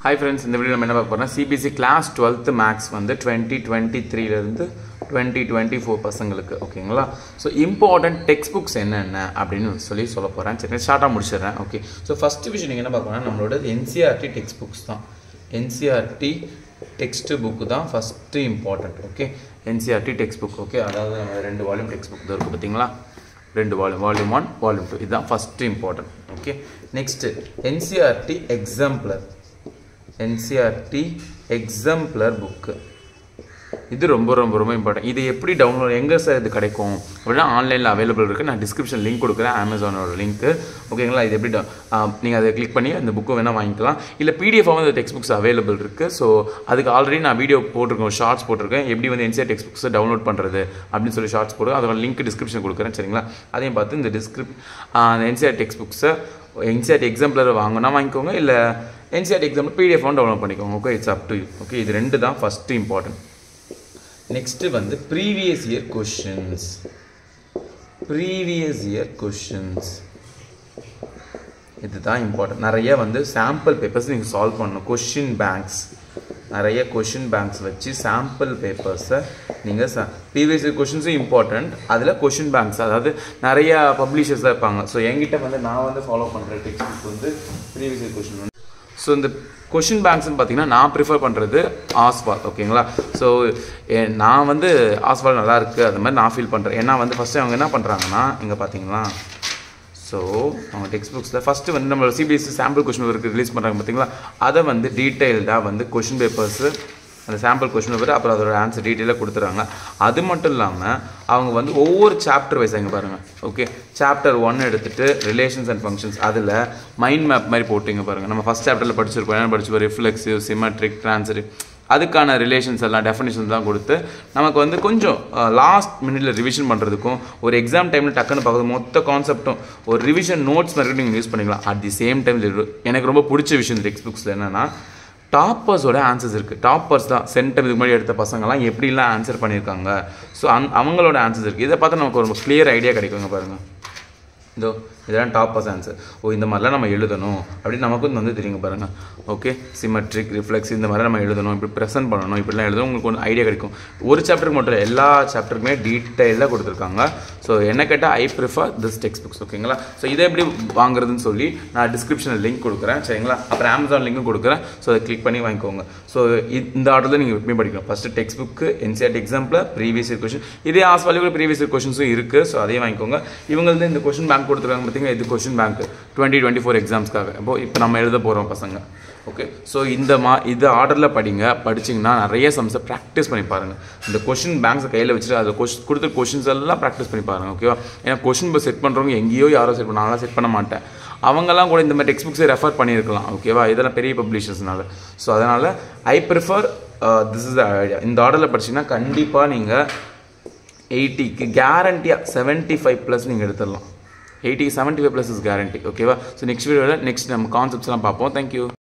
hi friends இந்த video நம்ம என்ன பார்க்க போறோம்னா சிபிஎஸ்சி கிளாஸ் டுவெல்த்து மேக்ஸ் வந்து டுவெண்ட்டி டுவெண்ட்டி த்ரீலேருந்து டுவெண்ட்டி டுவெண்ட்டி ஃபோர் பசங்களுக்கு ஓகேங்களா ஸோ இம்பார்ட்டன்ட் டெக்ஸ்ட் புக்ஸ் என்னென்ன அப்படின்னு சொல்லி சொல்ல போகிறேன் சரி ஷார்ட்டாக முடிச்சிடுறேன் ஓகே ஸோ ஃபஸ்ட் விஷயம் நீங்கள் என்ன பார்க்கணும்னா நம்மளோட என்சிஆர்டி டெக்ஸ்ட் புக்ஸ் தான் என்சிஆர்டி டெக்ஸ்ட் புக்கு தான் first important okay NCERT text book okay அதாவது நம்ம ரெண்டு வால்யூம் டெக்ஸ்ட் புக் தான் இருக்குது பார்த்தீங்களா ரெண்டு volume volume one volume two இதுதான் first important okay next NCERT exemplar NCERT exemplar book இது ரொம்ப ரொம்ப ரொம்ப இம்பார்ட்டன்ட் இது எப்படி டவுன்லோட் எங்கே சார் இது கிடைக்கும் அப்படின்னா ஆன்லைனில் அவைலபிள் இருக்குது நான் டிஸ்கிரிப்ஷன் லிங்க் கொடுக்குறேன் அமேசானோட லிங்க்கு ஓகேங்களா இது எப்படி நீங்கள் அதை கிளிக் பண்ணி அந்த புக்கு வேணால் வாங்கிக்கலாம் இல்லை பிடிஎஃபாக வந்து டெக்ஸ்ட் புக்ஸ் அவைலபிள் இருக்குது ஸோ அதுக்கு ஆல்ரெடி நான் வீடியோ போட்டிருக்கேன் ஷார்ட்ஸ் போட்டிருக்கேன் எப்படி வந்து என்சிஆர் டெக்ஸ்ட் புக்ஸை டவுன்லோட் பண்ணுறது அப்படின்னு சொல்லி ஷார்ட்ஸ் போடுறேன் அதோட லிங்க் டிஸ்கிரிப்ஷன் கொடுக்குறேன் சரிங்களா அதையும் பார்த்து இந்த டிஸ்கிரிப் என்சிஆர் டெக்ஸ்ட் புக்ஸை என்சிஆர் எக்ஸாம்பிளர் வாங்கினா வாங்கிக்கோங்க இல்லை என்சிஆர் எக்ஸாம்பிள் பிடிஎஃப் டவுன்லோட் பண்ணிக்கோங்க okay it's up to you okay இது ரெண்டு தான் ஃபஸ்ட்டு இம்பார்ட்டன்ட் நெக்ஸ்ட்டு வந்து previous year questions previous year questions இதுதான் இம்பார்ட்டன்ட் நிறைய வந்து சாம்பிள் பேப்பர்ஸ் நீங்கள் சால்வ் பண்ணணும் கொஷின் பேங்க்ஸ் நிறைய கொஷின் பேங்க்ஸ் வச்சு சாம்பிள் பேப்பர்ஸை நீங்கள் ச ப்ரீவியஸ் இயர் கொஷின்ஸும் இம்பார்ட்டண்ட் அதில் கொஷின் பேங்க்ஸ் அதாவது நிறைய பப்ளிஷர்ஸாக இருப்பாங்க ஸோ என்கிட்ட வந்து நான் வந்து ஃபாலோ பண்ணுற டெக்ஸ்ட் புக் வந்து ப்ரீவியஸ் இயர் கொஷின் வந்து ஸோ இந்த கொஷின் பேங்க்ஸ்னு பார்த்தீங்கன்னா நான் ப்ரிஃபர் பண்ணுறது ஆஸ்வால் ஓகேங்களா ஸோ நான் வந்து ஆஸ்வால் நல்லா இருக்குது அது மாதிரி நான் ஃபீல் பண்ணுறேன் ஏன்னா வந்து ஃபஸ்ட்டு அவங்க என்ன பண்ணுறாங்கன்னா இங்கே பார்த்தீங்களா ஸோ அவங்க டெக்ஸ்ட் புக்ஸில் ஃபஸ்ட்டு வந்து நம்மளோட சிபிஎஸ்சி சாம்பிள் கொஷின் பேப்பருக்கு ரிலீஸ் பண்ணுறாங்க பார்த்தீங்களா அதை வந்து டீட்டெயில்டாக வந்து கொஷின் பேப்பர்ஸு அந்த சாம்பிள் கொஷின் பேப்பர் அப்புறம் அதோட ஆன்சர் டீட்டெயிலாக கொடுத்துறாங்க அது மட்டும் இல்லாமல் அவங்க வந்து ஒவ்வொரு சாப்டர் வைஸ் இங்கே பாருங்கள் ஓகே சாப்டர் ஒன் எடுத்துகிட்டு ரிலேஷன்ஸ் அண்ட் ஃபங்க்ஷன்ஸ் அதில் மைண்ட் மேப் மாதிரி போட்டிங்க பாருங்கள் நம்ம ஃபஸ்ட் சாப்டரில் படிச்சிருப்போம் என்ன படிச்சிருப்போம் ரிஃப்ளெக்ஸிவ் சிமெட்ரிக் ட்ரான்சரி அதுக்கான ரிலேஷன்ஸ் எல்லாம் டெஃபினேஷன்ஸ் தான் கொடுத்து நமக்கு வந்து கொஞ்சம் லாஸ்ட் மினிட்ல ரிவிஷன் பண்ணுறதுக்கும் ஒரு எக்ஸாம் டைமில் டக்குன்னு பார்க்குறது மொத்த கான்செப்ட்டும் ஒரு ரிவிஷன் நோட்ஸ் மாதிரி நீங்கள் யூஸ் பண்ணிக்கலாம் அட் தி சேம் டைம் எனக்கு ரொம்ப பிடிச்ச விஷயம் இந்த டெக்ஸ்ட் புக்ஸில் என்னென்னா டாப்பர்ஸோட ஆன்சர்ஸ் இருக்குது டாப்பர்ஸ் தான் சென்டம் இதுக்கு முன்னாடி எடுத்த பசங்கள்லாம் எப்படிலாம் ஆன்சர் பண்ணியிருக்காங்க ஸோ அந் அவங்களோட ஆன்சர்ஸ் இருக்குது இதை பார்த்தா நமக்கு ஒரு கிளியர் ஐடியா கிடைக்குங்க பாருங்கள் இதோ இதெல்லாம் டாப்பர்ஸ் ஆன்சர் ஓ இந்த மாதிரிலாம் நம்ம எழுதணும் அப்படின்னு நமக்கும் வந்து தெரியுங்க பாருங்கள் ஓகே சிமெட்ரிக் ரிஃப்ளெக்ஸ் இந்த மாதிரி நம்ம எழுதணும் இப்படி ப்ரெசென்ட் பண்ணணும் இப்படிலாம் எழுதணும் உங்களுக்கு ஒன்று ஐடியா கிடைக்கும் ஒரு சாப்டருக்கு மட்டும் இல்லை எல்லா சாப்டருக்குமே டீட்டெயிலாக கொடுத்துருக்காங்க ஸோ என்ன கேட்டால் I prefer this text books ஓகேங்களா ஸோ இதை எப்படி வாங்குறதுன்னு சொல்லி நான் டிஸ்கிரிப்ஷனில் லிங்க் கொடுக்குறேன் சரிங்களா அப்புறம் அமேசான் லிங்க்கும் கொடுக்குறேன் ஸோ அதை கிளிக் பண்ணி வாங்கிக்கோங்க ஸோ இந்த ஆர்டரில் நீங்கள் எப்பயும் படிக்கணும் first text book NCERT exemplar previous year question இதே ஆஸ்வாலி கூட ப்ரீவியஸ் இயர் கொஷின்ஸும் இருக்குது ஸோ அதையும் வாங்கிக்கோங்க இவங்க வந்து இந்த கொஷின் பேங்க் கொடுத்துருக்காங்க பார்த்தீங்கன்னா இது question bank twenty twenty four எக்ஸாம்ஸ்க்காக இப்போ இப்போ நம்ம எழுத போகிறோம் பசங்க ஓகே ஸோ இந்த மா இது ஆர்டரில் படிங்க படிச்சிங்கன்னா நிறைய சம்ஸை ப்ராக்டிஸ் பண்ணி பாருங்கள் இந்த கொஷின் பேங்க்ஸை கையில் வச்சுட்டு அதை கொஷ் கொடுத்த கொஷின்ஸ் எல்லாம் ப்ராக்டிஸ் பண்ணி பாருங்கள் ஓகேவா ஏன்னா கொஷின் பஸ் செட் பண்ணுறவங்க எங்கேயோ யாரோ செட் பண்ண நான்லாம் செட் பண்ண மாட்டேன் அவங்கெல்லாம் கூட இந்த மாதிரி டெக்ஸ்ட் புக்ஸை ரெஃபர் பண்ணியிருக்கலாம் ஓகேவா இதெல்லாம் பெரிய பப்ளிஷர்ஸ்னால ஸோ அதனால் I prefer this is the idea இந்த ஆர்டரில் படிச்சிங்கன்னா கண்டிப்பாக நீங்கள் எயிட்டிக்கு கேரண்டியாக செவன்ட்டி ஃபைவ் ப்ளஸ் நீங்கள் எடுத்துடலாம் eighty seventy five plus is guarantee ஓகேவா ஸோ நெக்ஸ்ட் வீடியோவில் நெக்ஸ்ட் நம்ம கான்செப்ட்ஸ்லாம் பார்ப்போம் தேங்க்யூ